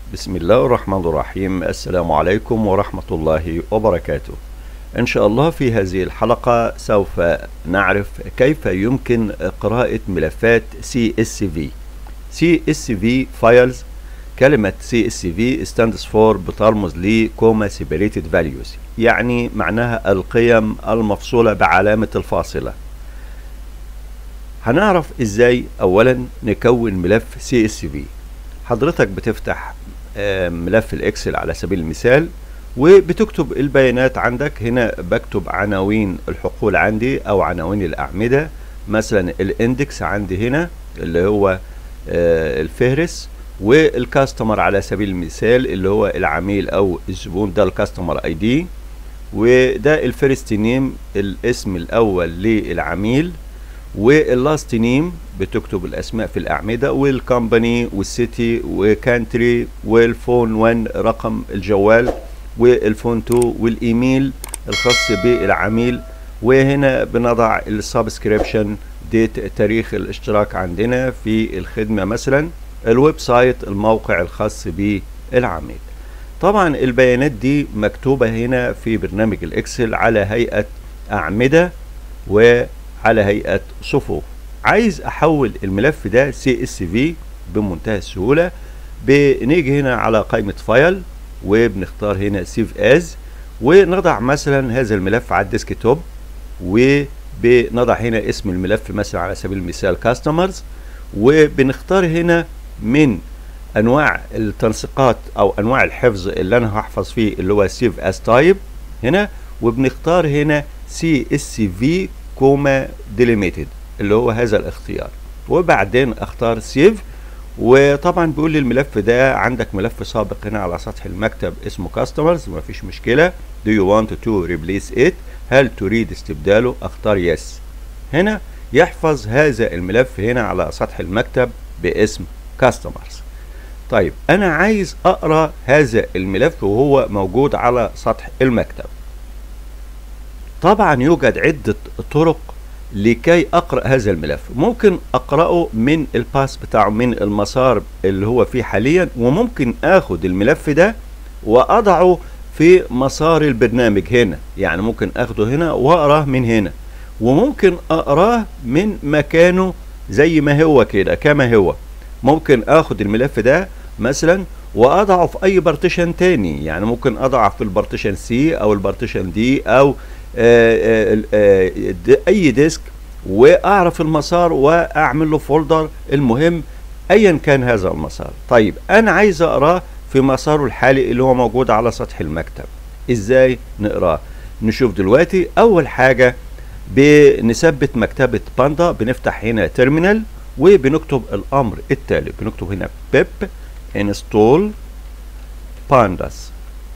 بسم الله الرحمن الرحيم السلام عليكم ورحمة الله وبركاته إن شاء الله في هذه الحلقة سوف نعرف كيف يمكن قراءة ملفات CSV CSV Files كلمة CSV stands for بترمز ل Comma Separated Values يعني معناها القيم المفصولة بعلامة الفاصلة هنعرف ازاي اولا نكون ملف CSV حضرتك بتفتح ملف الاكسل على سبيل المثال وبتكتب البيانات عندك هنا بكتب عناوين الحقول عندي او عناوين الاعمده مثلا الاندكس عندي هنا اللي هو الفهرس والكاستمر على سبيل المثال اللي هو العميل او الزبون ده الكاستمر اي دي وده الفيرست نيم الاسم الاول للعميل واللاست نيم بتكتب الاسماء في الاعمده والكمباني والسيتي وكانتري والفون 1 رقم الجوال والفون 2 والايميل الخاص بالعميل وهنا بنضع السبسكريبشن ديت تاريخ الاشتراك عندنا في الخدمه مثلا الويب سايت الموقع الخاص بالعميل طبعا البيانات دي مكتوبه هنا في برنامج الاكسل على هيئه اعمده و على هيئة صفوف عايز احول الملف ده سي اس في بمنتهى السهولة بنيجي هنا على قائمة فايل وبنختار هنا سيف از ونضع مثلا هذا الملف على الديسكتوب وبنضع هنا اسم الملف مثلا على سبيل المثال كاستمرز وبنختار هنا من انواع التنسيقات او انواع الحفظ اللي انا هحفظ فيه اللي هو سيف از تايب هنا وبنختار هنا سي اس في كوما ديليميتد اللي هو هذا الاختيار وبعدين اختار سيف وطبعا بيقول لي الملف ده عندك ملف سابق هنا على سطح المكتب اسمه كاستمرز مفيش مشكله do you want to replace it هل تريد استبداله اختار يس هنا يحفظ هذا الملف هنا على سطح المكتب باسم كاستمرز طيب انا عايز اقرا هذا الملف وهو موجود على سطح المكتب طبعا يوجد عدة طرق لكي أقرأ هذا الملف ممكن أقرأه من الباس بتاعه من المسار اللي هو فيه حاليا وممكن أخد الملف ده وأضعه في مسار البرنامج هنا يعني ممكن أخده هنا وأقراه من هنا وممكن أقراه من مكانه زي ما هو كده كما هو ممكن أخد الملف ده مثلا واضعه في اي بارتيشن تاني يعني ممكن اضعه في البارتيشن سي او البارتيشن دي او آآ آآ اي ديسك واعرف المسار واعمل له فولدر المهم ايا كان هذا المسار طيب انا عايز اقراه في مساره الحالي اللي هو موجود على سطح المكتب ازاي نقراه نشوف دلوقتي اول حاجه بنثبت مكتبه باندا بنفتح هنا تيرمينال وبنكتب الامر التالي بنكتب هنا بيب انستول بانداس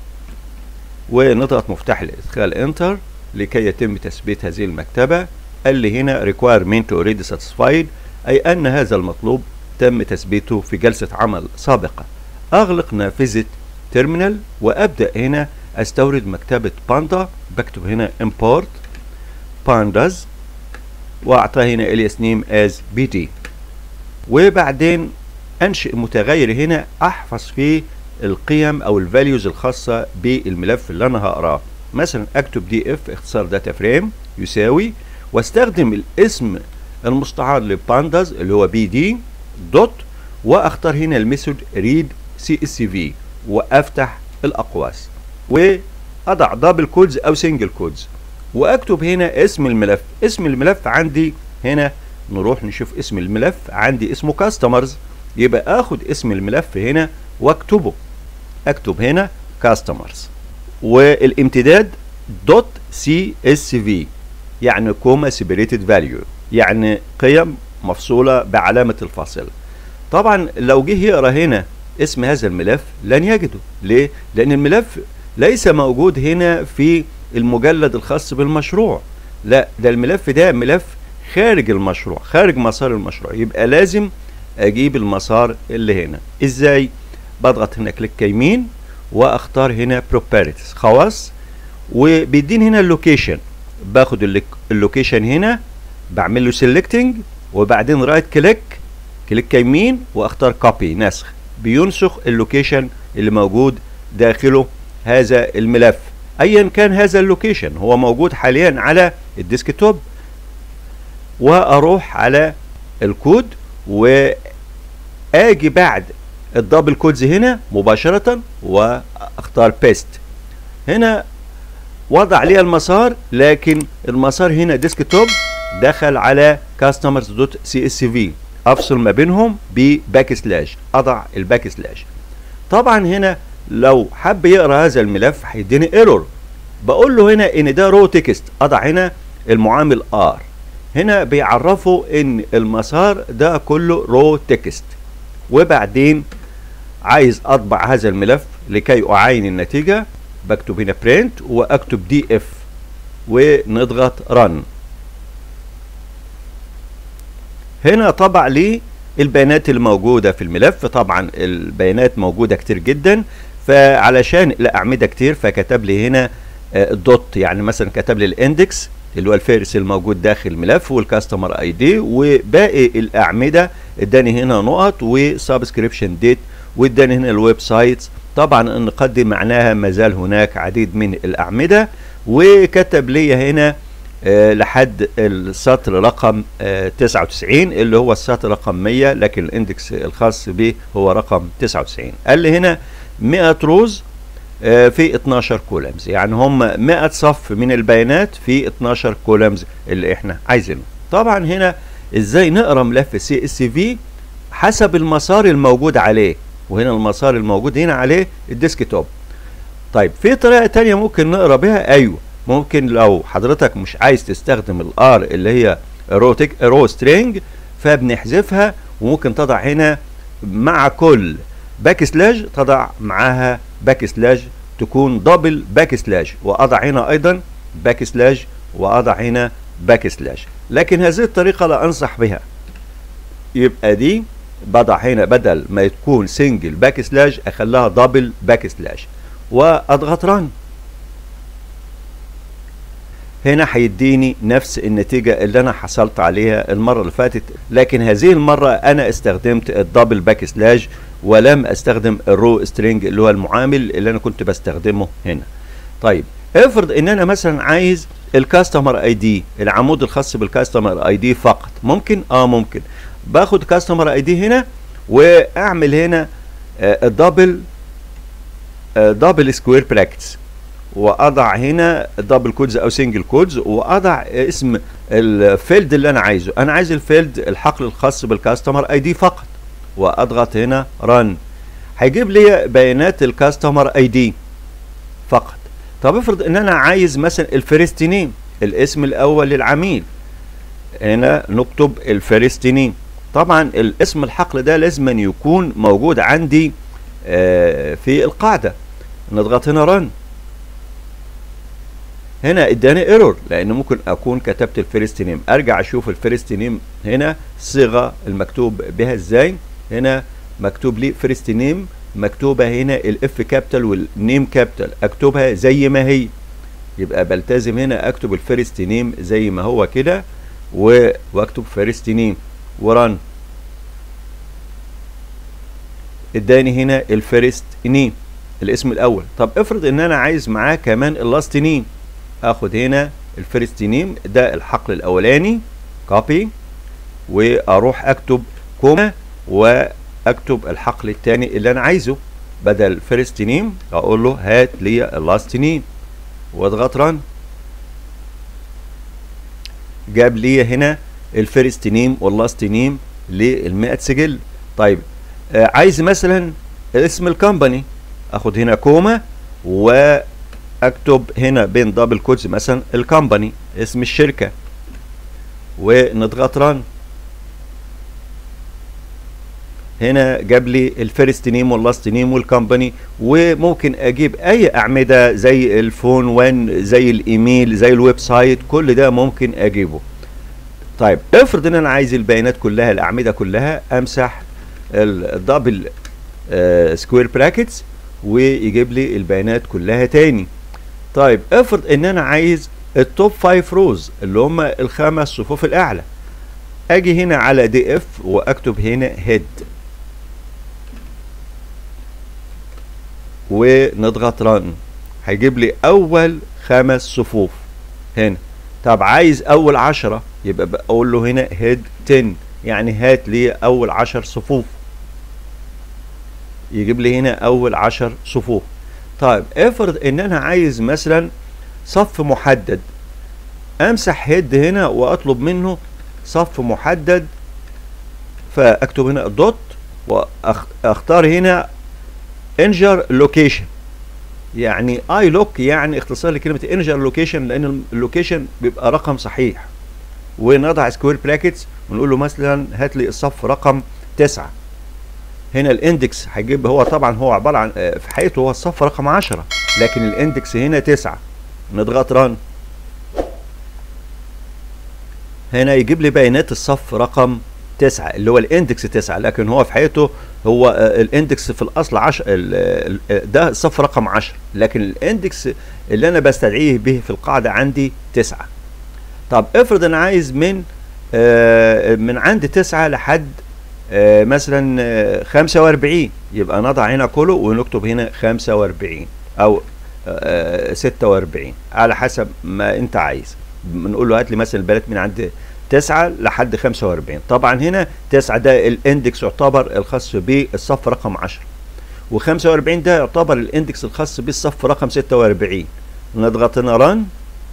ونضغط مفتاح الادخال انتر لكي يتم تثبيت هذه المكتبة قال لي هنا requirement already satisfied أي أن هذا المطلوب تم تثبيته في جلسة عمل سابقة أغلق نافذة تيرمينال وأبدأ هنا أستورد مكتبة باندا بكتب هنا import pandas وأعطاه هنا alias name as bd وبعدين أنشئ متغير هنا أحفظ فيه القيم أو الفاليوز الخاصة بالملف اللي أنا هقراه مثلا اكتب دي اف اختصار داتا فريم يساوي واستخدم الاسم المستعار لبانداز اللي هو بي دي دوت واختار هنا الميثود ريد سي اس في وافتح الاقواس واضع دبل كودز او سنجل كودز واكتب هنا اسم الملف اسم الملف عندي هنا نروح نشوف اسم الملف عندي اسمه كاستمرز يبقى اخد اسم الملف هنا واكتبه اكتب هنا كاستمرز والامتداد دوت سي اس في يعني كوما سيبريتد فاليو يعني قيم مفصولة بعلامة الفاصلة طبعا لو جه يقرا هنا اسم هذا الملف لن يجده ليه؟ لأن الملف ليس موجود هنا في المجلد الخاص بالمشروع لا ده الملف ده ملف خارج المشروع خارج مسار المشروع يبقى لازم اجيب المسار اللي هنا ازاي بضغط هنا كليك يمين واختار هنا properties خواص وبيديني هنا اللوكيشن باخد اللوكيشن هنا بعمل له سيلكتنج وبعدين رايت كليك كليك يمين واختار كوبي نسخ بينسخ اللوكيشن اللي موجود داخله هذا الملف ايا كان هذا اللوكيشن هو موجود حاليا على الديسكتوب واروح على الكود واجي بعد الدبل كودز هنا مباشرة واختار بيست هنا وضع لي المسار لكن المسار هنا ديسكتوب دخل على كاستمرز دوت سي اس في افصل ما بينهم بباك سلاش اضع الباك سلاش طبعا هنا لو حب يقرا هذا الملف هيديني ايرور بقول له هنا ان ده رو تكست اضع هنا المعامل ار هنا بيعرفوا ان المسار ده كله رو تكست وبعدين عايز اطبع هذا الملف لكي اعاين النتيجة بكتب هنا print واكتب دي اف ونضغط رن هنا طبع لي البيانات الموجودة في الملف طبعا البيانات موجودة كتير جدا فعلشان الأعمدة كتير فكتب لي هنا الدوت يعني مثلا كتب لي الاندكس اللي هو الفارس الموجود داخل الملف والكاستمر اي دي وباقي الاعمده اداني هنا نقط وسبسكريبشن ديت واداني هنا الويب سايتس طبعا النقاط دي معناها ما زال هناك عديد من الاعمده وكتب لي هنا أه لحد السطر رقم أه 99 اللي هو السطر رقم 100 لكن الاندكس الخاص به هو رقم 99 قال لي هنا 100 روز في 12 كولمز يعني هم 100 صف من البيانات في 12 كولمز اللي احنا عايزينه طبعا هنا ازاي نقرا ملف سي اس في حسب المسار الموجود عليه وهنا المسار الموجود هنا عليه الديسكتوب طيب في طريقه تانية ممكن نقرا بها ايوه ممكن لو حضرتك مش عايز تستخدم الار اللي هي روتك رو سترينج فبنحذفها وممكن تضع هنا مع كل باك سلاش تضع معاها باك سلاش تكون دبل باك سلاش واضع هنا ايضا باك سلاش واضع هنا باك سلاش لكن هذه الطريقه لا انصح بها يبقى دي بضع هنا بدل ما تكون سنجل باك سلاش اخليها دبل باك سلاش واضغط ران هنا هيديني نفس النتيجة اللي أنا حصلت عليها المرة اللي فاتت لكن هذه المرة أنا استخدمت الدبل باك سلاش ولم استخدم الرو سترينج اللي هو المعامل اللي أنا كنت بستخدمه هنا طيب افرض ان انا مثلا عايز الكاستمر اي دي العمود الخاص بالكاستمر اي دي فقط ممكن اه ممكن باخد كاستمر اي دي هنا واعمل هنا الدبل دبل سكوير براكتس واضع هنا دبل كودز او سنجل كودز واضع اسم الفيلد اللي انا عايزه انا عايز الفيلد الحقل الخاص بالكاستمر اي دي فقط واضغط هنا رن هيجيب لي بيانات الكاستمر اي دي فقط طب افرض ان انا عايز مثلا الفيرست نيم الاسم الاول للعميل هنا نكتب الفيرست نيم طبعا الاسم الحقل ده لازم يكون موجود عندي آه في القاعده نضغط هنا رن هنا اداني ايرور لان ممكن اكون كتبت الفيرست نيم ارجع اشوف الفيرست نيم هنا الصيغه المكتوب بها ازاي هنا مكتوب لي فيرست نيم مكتوبه هنا الاف كابيتال والنيم كابيتال اكتبها زي ما هي يبقى بلتزم هنا اكتب الفيرست نيم زي ما هو كده واكتب فيرست نيم وران اداني هنا الفيرست نيم الاسم الاول طب افرض ان انا عايز معاه كمان اللاست نيم اخد هنا الفيرست نيم ده الحقل الاولاني كوبي واروح اكتب كوما واكتب الحقل الثاني اللي انا عايزه بدل فيرست نيم اقول له هات لي اللاست نيم واضغط ران جاب لي هنا الفيرست نيم واللاست نيم لل100 سجل طيب آه عايز مثلا اسم الكومباني اخد هنا كوما و اكتب هنا بين دبل كودز مثلا الكومباني اسم الشركه ونضغط ران هنا جاب لي الفيرست نيم واللاست نيم والكومباني وممكن اجيب اي اعمده زي الفون وان زي الايميل زي الويب سايت كل ده ممكن اجيبه طيب افرض ان انا عايز البيانات كلها الاعمده كلها امسح الدبل سكوير براكتس ويجيب لي البيانات كلها تاني طيب افرض ان انا عايز التوب 5 روز اللي هم الخمس صفوف الاعلى اجي هنا على دي اف واكتب هنا هيد ونضغط رن هيجيب لي اول خمس صفوف هنا طب عايز اول عشرة يبقى بقول له هنا هيد 10 يعني هات لي اول عشر صفوف يجيب لي هنا اول عشر صفوف طيب افرض ان انا عايز مثلا صف محدد امسح هيد هنا واطلب منه صف محدد فاكتب هنا دوت واختار هنا انجر لوكيشن يعني اي لوك يعني اختصار لكلمه انجر لوكيشن لان اللوكيشن بيبقى رقم صحيح ونضع سكوير براكتس ونقول له مثلا هات لي الصف رقم تسعة هنا الاندكس هيجيب هو طبعا هو عباره عن في حقيقته هو الصف رقم 10 لكن الاندكس هنا تسعة نضغط ران هنا يجيب لي بيانات الصف رقم تسعة اللي هو الاندكس تسعة لكن هو في حقيقته هو الاندكس في الاصل عشر ده الصف رقم 10 لكن الاندكس اللي انا بستدعيه به في القاعده عندي تسعة طب افرض انا عايز من آه من عند تسعة لحد آه مثلا آه 45 يبقى نضع هنا كله ونكتب هنا 45 او آه 46 على حسب ما انت عايز بنقول له هات لي مثلا البيانات من عند 9 لحد 45 طبعا هنا 9 ده الاندكس يعتبر الخاص بالصف رقم 10 و45 ده يعتبر الاندكس الخاص بالصف رقم 46 نضغط هنا ران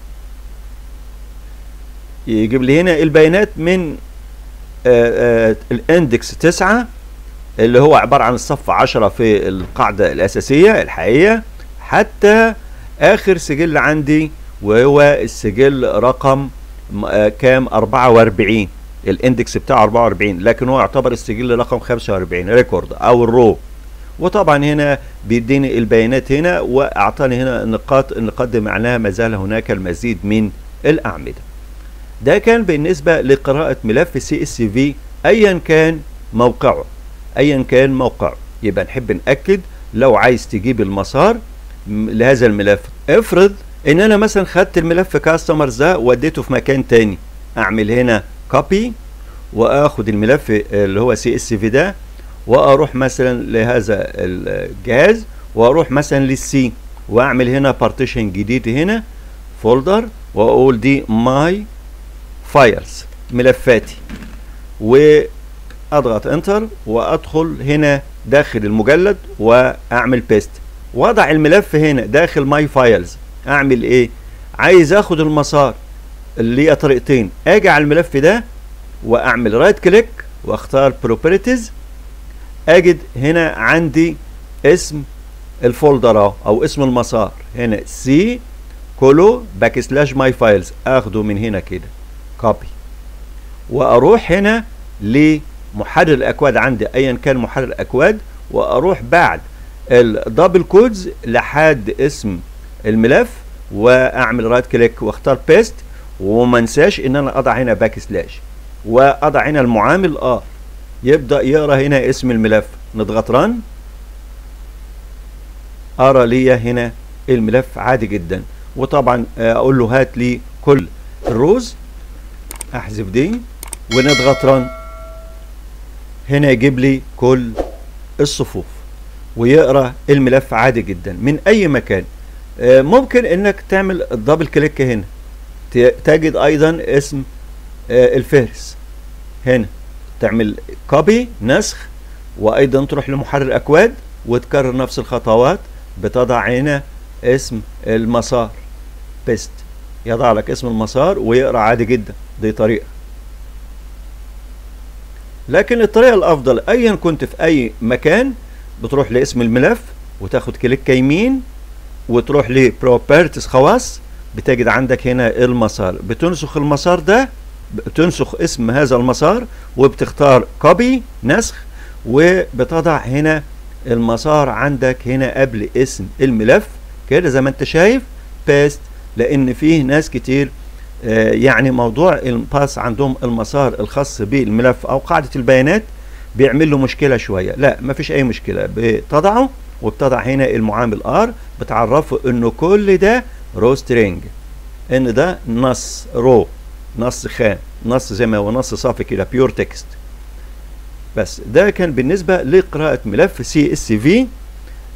يجيب لي هنا البيانات من آآ آآ الاندكس 9 اللي هو عبارة عن الصف 10 في القاعدة الأساسية الحقيقية حتى آخر سجل عندي وهو السجل رقم كام 44 الاندكس بتاعه 44 لكن هو يعتبر السجل رقم 45 ريكورد او الرو وطبعا هنا بيديني البيانات هنا واعطاني هنا النقاط النقاط دي معناها ما زال هناك المزيد من الاعمده ده كان بالنسبه لقراءه ملف سي اس في ايا كان موقعه ايا كان موقعه يبقى نحب ناكد لو عايز تجيب المسار لهذا الملف افرض ان انا مثلا خدت الملف كاستمرز ده وديته في مكان تاني اعمل هنا كوبي واخد الملف اللي هو سي اس في ده واروح مثلا لهذا الجهاز واروح مثلا للسي واعمل هنا بارتيشن جديد هنا فولدر واقول دي ماي فايلز ملفاتي واضغط انتر وادخل هنا داخل المجلد واعمل بيست وضع الملف هنا داخل ماي فايلز اعمل ايه عايز اخد المسار اللي هي طريقتين اجي على الملف ده واعمل رايت كليك واختار بروبرتيز اجد هنا عندي اسم الفولدر او اسم المسار هنا سي كولو باك سلاش ماي فايلز اخده من هنا كده كوبي واروح هنا لمحرر الاكواد عندي ايا كان محرر الاكواد واروح بعد الدبل كودز لحد اسم الملف واعمل رايت كليك واختار بيست وما انساش ان انا اضع هنا باك سلاش واضع هنا المعامل اه يبدا يقرا هنا اسم الملف نضغط ران ارى لي هنا الملف عادي جدا وطبعا اقول له هات لي كل الروز احذف دي ونضغط ران هنا يجيب لي كل الصفوف ويقرا الملف عادي جدا من اي مكان ممكن انك تعمل الدبل كليك هنا تجد ايضا اسم الفهرس هنا تعمل كوبي نسخ وايضا تروح لمحرر اكواد وتكرر نفس الخطوات بتضع هنا اسم المسار بيست يضع لك اسم المسار ويقرا عادي جدا دي طريقه لكن الطريقه الافضل ايا كنت في اي مكان بتروح لاسم الملف وتاخد كليك يمين وتروح لبروبرتيز خواص بتجد عندك هنا المسار بتنسخ المسار ده بتنسخ اسم هذا المسار وبتختار كوبي نسخ وبتضع هنا المسار عندك هنا قبل اسم الملف كده زي ما انت شايف بيست لان فيه ناس كتير آه يعني موضوع الباس عندهم المسار الخاص بالملف او قاعدة البيانات بيعمل له مشكلة شوية لا مفيش اي مشكلة بتضعه وبتضع هنا المعامل ار بتعرفه انه كل ده رو سترينج ان ده نص رو نص خام نص زي ما هو نص صافي كده بيور تكست بس ده كان بالنسبه لقراءه ملف سي اس في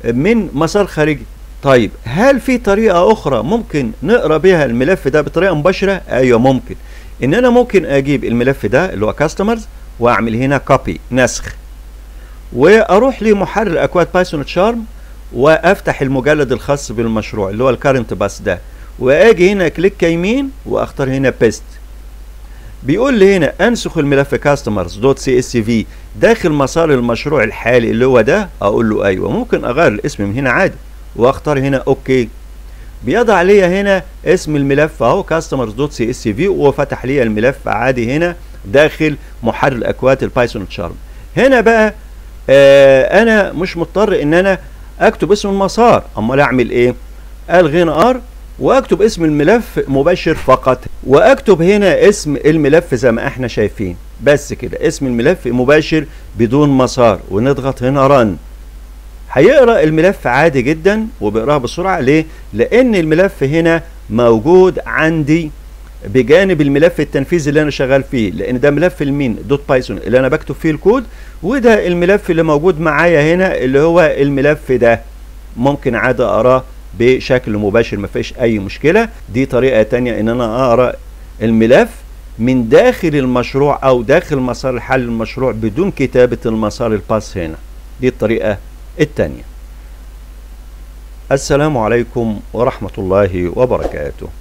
من مسار خارجي طيب هل في طريقة أخرى ممكن نقرأ بها الملف ده بطريقة مباشرة؟ أيوة ممكن إن أنا ممكن أجيب الملف ده اللي هو كاستمرز وأعمل هنا كوبي نسخ وأروح لمحرر أكواد بايثون تشارم وأفتح المجلد الخاص بالمشروع اللي هو الكارنت باس ده وأجي هنا كليك يمين وأختار هنا بيست بيقول لي هنا انسخ الملف كاستمرز دوت سي اس في داخل مسار المشروع الحالي اللي هو ده اقول له ايوه ممكن اغير الاسم من هنا عادي واختار هنا اوكي بيضع لي هنا اسم الملف اهو كاستمرز دوت سي اس في وفتح لي الملف عادي هنا داخل محرر اكواد البايثون تشارم هنا بقى آه انا مش مضطر ان انا اكتب اسم المسار امال اعمل ايه الغي ار واكتب اسم الملف مباشر فقط واكتب هنا اسم الملف زي ما احنا شايفين بس كده اسم الملف مباشر بدون مسار ونضغط هنا رن هيقرا الملف عادي جدا وبيقراها بسرعه ليه لان الملف هنا موجود عندي بجانب الملف التنفيذي اللي انا شغال فيه لان ده ملف المين دوت بايثون اللي انا بكتب فيه الكود وده الملف اللي موجود معايا هنا اللي هو الملف ده ممكن عادي اقراه بشكل مباشر ما فيش اي مشكله دي طريقه تانية ان انا اقرا الملف من داخل المشروع او داخل مسار الحل المشروع بدون كتابه المسار الباس هنا دي الطريقه التانية السلام عليكم ورحمه الله وبركاته